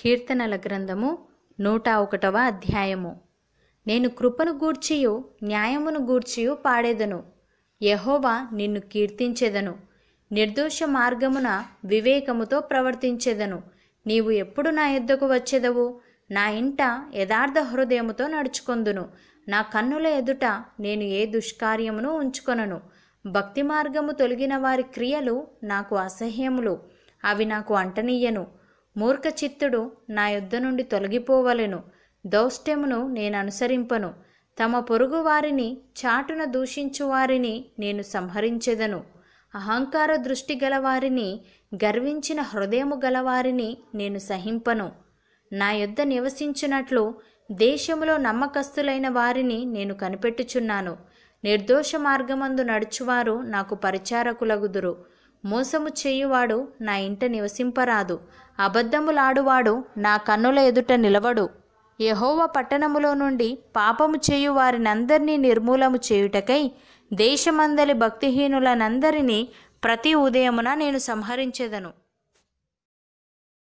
కీర్తనల గ్రంథము నూట ఒకటవ అధ్యాయము నేను కృపను గూర్చియు న్యాయమును గూర్చియు పాడేదను యహోవా నిన్ను కీర్తించెదను నిర్దోష మార్గమున వివేకముతో ప్రవర్తించెదను నీవు ఎప్పుడు నా యొద్దకు వచ్చెదవు నా ఇంట యథార్థ హృదయముతో నడుచుకొందును నా కన్నుల ఎదుట నేను ఏ దుష్కార్యమును ఉంచుకొనను భక్తి మార్గము తొలగిన వారి క్రియలు నాకు అసహ్యములు అవి నాకు అంటనీయను మూర్ఖ చిత్తుడు నా యొద్ద నుండి తొలగిపోవలెను దౌష్ట్యమును నేను అనుసరింపను తమ పొరుగు వారిని చాటున దూషించు వారిని నేను సంహరించెదను అహంకార దృష్టి గలవారిని గర్వించిన హృదయము గలవారిని నేను సహింపను నా యొద్ద నివసించినట్లు దేశములో నమ్మకస్తులైన వారిని నేను కనిపెట్టుచున్నాను నిర్దోష మార్గమందు నడుచువారు నాకు పరిచారకులగుదురు మోసము చేయువాడు నా ఇంట నివసింపరాదు అబద్ధములాడువాడు నా కన్నుల ఎదుట నిలవడు యహోవ పట్టణములో నుండి పాపము చేయు వారినందరినీ నిర్మూలము చేయుటకై దేశమందలి భక్తిహీనులనందరినీ ప్రతి ఉదయమున నేను సంహరించెదను